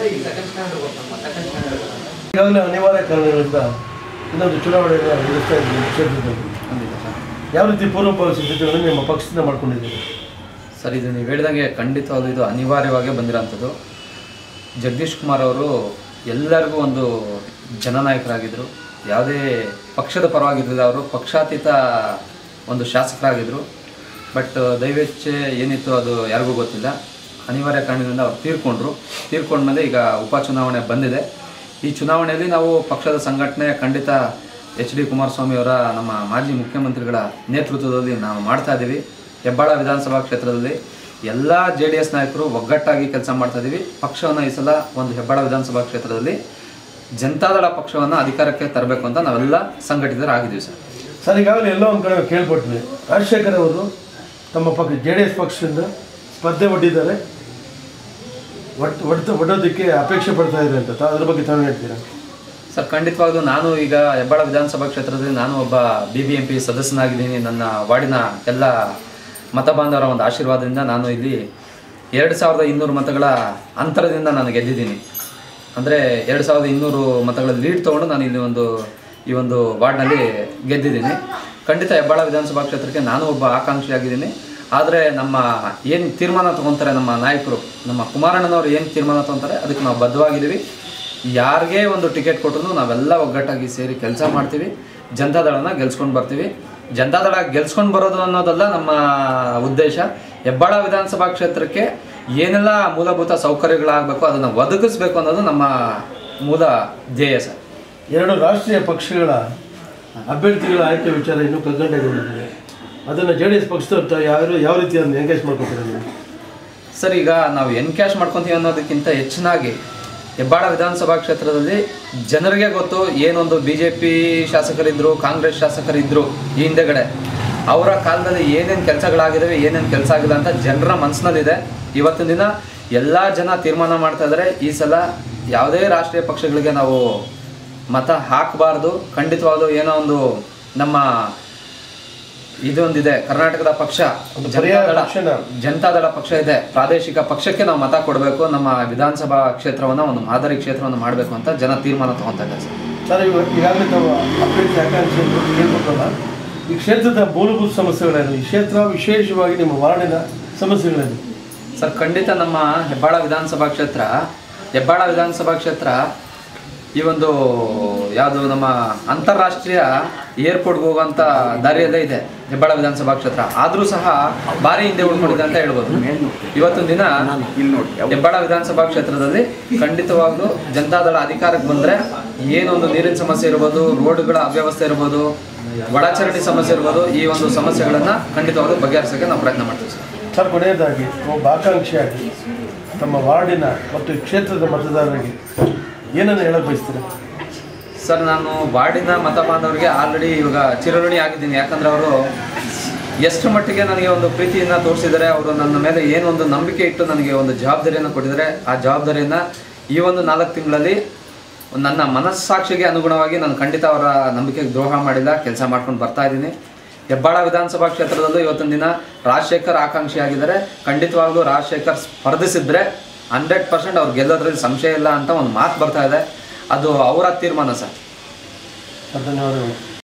ಈಗ second standard ನಮ್ಮ second standard ಈಗಾಗಲೇ ಅನಿವಾರ್ಯ ಕಾರಣಗಳಿಂದ ಇನ್ನೊಂದು ಚುನಾವಣೆಯನ್ನು ಎದುರಿಸ್ತಾ ಇದ್ದೀವಿ ಕ್ಷೇತ್ರದಲ್ಲಿ ಖಂಡಿತ ಸರ್ ಯಾವ ರೀತಿ ಪೂರ್ವಭಾವಿ ಸಿದ್ಧತೆಗಳನ್ನು ನಿಮ್ಮ ಪಕ್ಷದಿಂದ ಮಾಡ್ಕೊಂಡಿದ್ದೀರಿ ಸರ್ ಇದು ನೀವು ಹೇಳಿದಂಗೆ ಖಂಡಿತವಾಗ್ಲೂ ಇದು ಅನಿವಾರ್ಯವಾಗಿ ಬಂದಿರೋಂಥದ್ದು ಜಗದೀಶ್ ಕುಮಾರ್ ಅವರು ಎಲ್ಲರಿಗೂ ಒಂದು ಜನನಾಯಕರಾಗಿದ್ದರು ಯಾವುದೇ ಪಕ್ಷದ ಪರವಾಗಿರಲಿಲ್ಲ ಅವರು ಪಕ್ಷಾತೀತ ಒಂದು ಶಾಸಕರಾಗಿದ್ದರು ಬಟ್ ದೈವೇಚ್ಛೆ ಏನಿತ್ತು ಅದು ಯಾರಿಗೂ ಗೊತ್ತಿಲ್ಲ ಅನಿವಾರ್ಯ ಕಾರಣದಿಂದ ಅವ್ರು ತೀರ್ಕೊಂಡ್ರು ತೀರ್ಕೊಂಡ್ಮೇಲೆ ಈಗ ಉಪಚುನಾವಣೆ ಬಂದಿದೆ ಈ ಚುನಾವಣೆಯಲ್ಲಿ ನಾವು ಪಕ್ಷದ ಸಂಘಟನೆ ಖಂಡಿತ ಎಚ್ ಡಿ ಕುಮಾರಸ್ವಾಮಿ ಅವರ ನಮ್ಮ ಮಾಜಿ ಮುಖ್ಯಮಂತ್ರಿಗಳ ನೇತೃತ್ವದಲ್ಲಿ ನಾವು ಮಾಡ್ತಾ ಇದ್ದೀವಿ ಹೆಬ್ಬಾಳ ವಿಧಾನಸಭಾ ಕ್ಷೇತ್ರದಲ್ಲಿ ಎಲ್ಲ ಜೆ ಡಿ ಎಸ್ ನಾಯಕರು ಒಗ್ಗಟ್ಟಾಗಿ ಕೆಲಸ ಮಾಡ್ತಾ ಇದ್ದೀವಿ ಪಕ್ಷವನ್ನು ಈ ಸಲ ಒಂದು ಹೆಬ್ಬಾಳ ವಿಧಾನಸಭಾ ಕ್ಷೇತ್ರದಲ್ಲಿ ಜನತಾದಳ ಪಕ್ಷವನ್ನು ಅಧಿಕಾರಕ್ಕೆ ತರಬೇಕು ಅಂತ ನಾವೆಲ್ಲ ಸಂಘಟಿತರಾಗಿದ್ದೀವಿ ಸರ್ ಸರ್ ಈಗಾಗಲೇ ಎಲ್ಲೋ ಒಂದು ಕಡೆ ಕೇಳ್ಪಟ್ವಿ ರಾಜಶೇಖರ್ ಅವರು ತಮ್ಮ ಪಕ್ಷ ಜೆ ಡಿ ಎಸ್ ಪಕ್ಷದಿಂದ ಸ್ಪರ್ಧೆ ಒಡ್ಡಿದ್ದಾರೆ ಒಟ್ಟು ಒಡ್ತ ಒಡ್ಡೋದಕ್ಕೆ ಅಪೇಕ್ಷೆ ಪಡ್ತಾ ಇದ್ದಾರೆ ಅಂತ ತಾ- ಅದ್ರ ಬಗ್ಗೆ ತಾವು ಹೇಳ್ತೀರಾ ಸರ್ ಖಂಡಿತವಾಗ್ಲೂ ನಾನು ಈಗ ಹೆಬ್ಬಾಳ ವಿಧಾನಸಭಾ ಕ್ಷೇತ್ರದಲ್ಲಿ ನಾನು ಒಬ್ಬ ಬಿ ಬಿ ಎಂ ಪಿ ಸದಸ್ಯನಾಗಿದ್ದೀನಿ ನನ್ನ ವಾರ್ಡಿನ ಎಲ್ಲ ಮತ ಬಾಂಧವರ ಒಂದು ಆಶೀರ್ವಾದದಿಂದ ನಾನು ಇಲ್ಲಿ ಎರಡು ಸಾವಿರದ ಇನ್ನೂರು ಮತಗಳ ಅಂತರದಿಂದ ನಾನು ಗೆದ್ದಿದ್ದೀನಿ ಅಂದರೆ ಎರಡು ಸಾವಿರದ ಇನ್ನೂರು ಮತಗಳ ಲೀಡ್ ತೊಗೊಂಡು ನಾನು ಇಲ್ಲಿ ಒಂದು ಈ ಒಂದು ವಾರ್ಡ್ನಲ್ಲಿ ಗೆದ್ದಿದ್ದೀನಿ ಖಂಡಿತ ಹೆಬ್ಬಾಳ ವಿಧಾನಸಭಾ ಕ್ಷೇತ್ರಕ್ಕೆ ನಾನು ಒಬ್ಬ ಆಕಾಂಕ್ಷಿಯಾಗಿದ್ದೀನಿ ಆದರೆ ನಮ್ಮ ಏನು ತೀರ್ಮಾನ ತೊಗೊತಾರೆ ನಮ್ಮ ನಾಯಕರು ನಮ್ಮ ಕುಮಾರಣ್ಣನವರು ಏನು ತೀರ್ಮಾನ ತೊಗೊತಾರೆ ಅದಕ್ಕೆ ನಾವು ಬದ್ಧವಾಗಿದ್ದೀವಿ ಯಾರಿಗೇ ಒಂದು ಟಿಕೆಟ್ ಕೊಟ್ಟರು ನಾವೆಲ್ಲ ಒಗ್ಗಟ್ಟಾಗಿ ಸೇರಿ ಕೆಲಸ ಮಾಡ್ತೀವಿ ಜನತಾದಳನ ಗೆಲ್ಸ್ಕೊಂಡು ಬರ್ತೀವಿ ಜನತಾದಳ ಗೆಲ್ಸ್ಕೊಂಡು ಬರೋದು ಅನ್ನೋದಲ್ಲ ನಮ್ಮ ಉದ್ದೇಶ ಹೆಬ್ಬಾಳ ವಿಧಾನಸಭಾ ಕ್ಷೇತ್ರಕ್ಕೆ ಏನೆಲ್ಲ ಮೂಲಭೂತ ಸೌಕರ್ಯಗಳಾಗಬೇಕು ಅದನ್ನು ಒದಗಿಸ್ಬೇಕು ಅನ್ನೋದು ನಮ್ಮ ಮೂಲ ಧ್ಯೇಯ ಸರ್ ಎರಡು ರಾಷ್ಟ್ರೀಯ ಪಕ್ಷಗಳ ಅಭ್ಯರ್ಥಿಗಳ ಆಯ್ಕೆ ವಿಚಾರ ಇನ್ನೂ ಕಗ್ಗಂಟೆಗೊಂಡಿದೆ ಅದನ್ನು ಜೆ ಡಿ ಎಸ್ ಪಕ್ಷದವ್ರು ತಾ- ಯಾರು ಯಾವ ರೀತಿ ಅದನ್ನು ಎಂಗೇಜ್ ಮಾಡ್ಕೊತಾರೆ ನೀವು ಸರ್ ಈಗ ನಾವು ಎನ್ಕ್ಯಾಶ್ ಮಾಡ್ಕೊತೀವಿ ಅನ್ನೋದಕ್ಕಿಂತ ಹೆಚ್ಚಿನಾಗಿ ಹೆಬ್ಬಾಳ ವಿಧಾನಸಭಾ ಕ್ಷೇತ್ರದಲ್ಲಿ ಜನರಿಗೆ ಗೊತ್ತು ಏನೊಂದು ಬಿ ಜೆ ಪಿ ಶಾಸಕರಿದ್ದರು ಕಾಂಗ್ರೆಸ್ ಶಾಸಕರಿದ್ದರು ಈ ಹಿಂದೆಗಡೆ ಅವರ ಕಾಲದಲ್ಲಿ ಏನೇನು ಕೆಲಸಗಳಾಗಿದ್ದಾವೆ ಏನೇನು ಕೆಲಸ ಆಗಿಲ್ಲ ಅಂತ ಜನರ ಮನಸ್ಸಿನಲ್ಲಿದೆ ಇವತ್ತಿನ ದಿನ ಎಲ್ಲ ಜನ ತೀರ್ಮಾನ ಮಾಡ್ತಾ ಇದ್ದಾರೆ ಈ ಸಲ ಯಾವುದೇ ರಾಷ್ಟ್ರೀಯ ಪಕ್ಷಗಳಿಗೆ ನಾವು ಮತ ಹಾಕಬಾರ್ದು ಖಂಡಿತವಾಗ್ಲೂ ಏನೋ ಒಂದು ನಮ್ಮ ಇದೊಂದಿದೆ ಕರ್ನಾಟಕದ ಪಕ್ಷ ಒಂದು ಪರ್ಯಾಯ ಜನತಾದಳ ಪಕ್ಷನ. ಜನತಾದಳ ಪಕ್ಷ ಇದೆ ಪ್ರಾದೇಶಿಕ ಪಕ್ಷಕ್ಕೆ ನಾವು ಮತ ಕೊಡಬೇಕು ನಮ್ಮ ವಿಧಾನಸಭಾ ಕ್ಷೇತ್ರವನ್ನು ಒಂದು ಮಾದರಿ ಕ್ಷೇತ್ರವನ್ನು ಮಾಡಬೇಕು ಅಂತ ಜನ ತೀರ್ಮಾನ ತಗೊಂತಾ ಇದ್ದಾರೆ ಸರ್ ಸರ್ ಇವ ಈಗಾಗಲೇ ತಾವು ಅಭ್ಯರ್ಥಿ ಆಕಾಂಕ್ಷೆ ಅಂತ ಕೇಳ್ಕೊಟ್ಟಲ್ಲ ಈ ಕ್ಷೇತ್ರದ ಮೂಲಭೂತ ಸಮಸ್ಯೆಗಳೇನು ಈ ಕ್ಷೇತ್ರ ವಿಶೇಷವಾಗಿ ನಿಮ್ಮ ವಾರ್ಡಿನ ಸಮಸ್ಯೆಗಳೇನು ಸರ್ ಖಂಡಿತ ನಮ್ಮ ಹೆಬ್ಬಾಳ ವಿಧಾನಸಭಾ ಕ್ಷೇತ್ರ ಹೆಬ್ಬಾಳ ವಿಧಾನಸಭಾ ಕ್ಷೇತ್ರ ಈ ಒಂದು ಯಾವುದು ನಮ್ಮ ಅಂತಾರಾಷ್ಟ್ರೀಯ ಏರ್ಪೋರ್ಟ್ಗೆ ಹೋಗುವಂಥ ದಾರಿಯಲ್ಲೇ ಇದೆ ಹೆಬ್ಬಾಳ ವಿಧಾನಸಭಾ ಕ್ಷೇತ್ರ ಆದರೂ ಸಹ ಭಾರಿ ಹಿಂದೆ ಉಳ್ಕೊಂಡಿದೆ ಅಂತ ಹೇಳ್ಬೋದು ಇವತ್ತಿನ ದಿನ ಹೆಬ್ಬಾಳ ವಿಧಾನಸಭಾ ಕ್ಷೇತ್ರದಲ್ಲಿ ಖಂಡಿತವಾಗ್ಲೂ ಜನತಾದಳ ಅಧಿಕಾರಕ್ಕೆ ಬಂದರೆ ಏನೊಂದು ನೀರಿನ ಸಮಸ್ಯೆ ಇರ್ಬೋದು ರೋಡ್ಗಳ ಅವ್ಯವಸ್ಥೆ ಇರ್ಬೋದು ಒಳಚರಂಡಿ ಸಮಸ್ಯೆ ಇರ್ಬೋದು ಈ ಒಂದು ಸಮಸ್ಯೆಗಳನ್ನು ಖಂಡಿತವಾಗ್ಲೂ ಬಗೆಹರಿಸೋಕ್ಕೆ ನಾವು ಪ್ರಯತ್ನ ಮಾಡ್ತೀವಿ ಸರ್ ಸರ್ ಕೊನೆಯದಾಗಿ ಒಬ್ಬ ಆಕಾಂಕ್ಷಿಯಾಗಿ ತಮ್ಮ ವಾರ್ಡಿನ ಮತ್ತು ಈ ಕ್ಷೇತ್ರದ ಮತದಾರರಿಗೆ ಏನನ್ನು ಹೇಳಕ್ ಬಯಸ್ತೀರಾ ಸರ್ ನಾನು ವಾರ್ಡಿನ ಮತ ಬಾಂಧವರಿಗೆ ಆಲ್ರೆಡಿ ಇವಾಗ ಚಿರಋಣಿ ಆಗಿದ್ದೀನಿ ಯಾಕಂದ್ರೆ ಅವರು ಎಷ್ಟು ಮಟ್ಟಿಗೆ ನನಗೆ ಒಂದು ಪ್ರೀತಿಯನ್ನು ತೋರಿಸಿದ್ದಾರೆ ಅವರು ನನ್ನ ಮೇಲೆ ಏನೊಂದು ನಂಬಿಕೆ ಇಟ್ಟು ನನಗೆ ಒಂದು ಜವಾಬ್ದಾರಿಯನ್ನು ಕೊಟ್ಟಿದ್ದಾರೆ ಆ ಜವಾಬ್ದಾರಿಯನ್ನು ಈ ಒಂದು ನಾಲ್ಕು ತಿಂಗಳಲ್ಲಿ ನನ್ನ ಮನಸ್ಸಾಕ್ಷಿಗೆ ಅನುಗುಣವಾಗಿ ನಾನು ಖಂಡಿತ ಅವರ ನಂಬಿಕೆಗೆ ದ್ರೋಹ ಮಾಡಿಲ್ಲ ಕೆಲಸ ಮಾಡ್ಕೊಂಡು ಬರ್ತಾ ಇದ್ದೀನಿ ಹೆಬ್ಬಾಳ ವಿಧಾನಸಭಾ ಕ್ಷೇತ್ರದಲ್ಲೂ ಇವತ್ತಿನ ದಿನ ರಾಜಶೇಖರ್ ಆಕಾಂಕ್ಷಿ ಆಗಿದ್ದಾರೆ ಖಂಡಿತವಾಗ್ಲೂ ರಾಜಶೇಖರ್ ಸ್ಪರ್ಧಿಸಿದ್ರೆ ಹಂಡ್ರೆಡ್ ಪರ್ಸೆಂಟ್ ಅವ್ರು ಗೆಲ್ಲೋದ್ರಲ್ಲಿ ಸಂಶಯ ಇಲ್ಲ ಅಂತ ಒಂದು ಮಾತು ಬರ್ತಾ ಇದೆ ಅದು ಅವರ ತೀರ್ಮಾನ ಸರ್ ಧನ್ಯವಾದಗಳು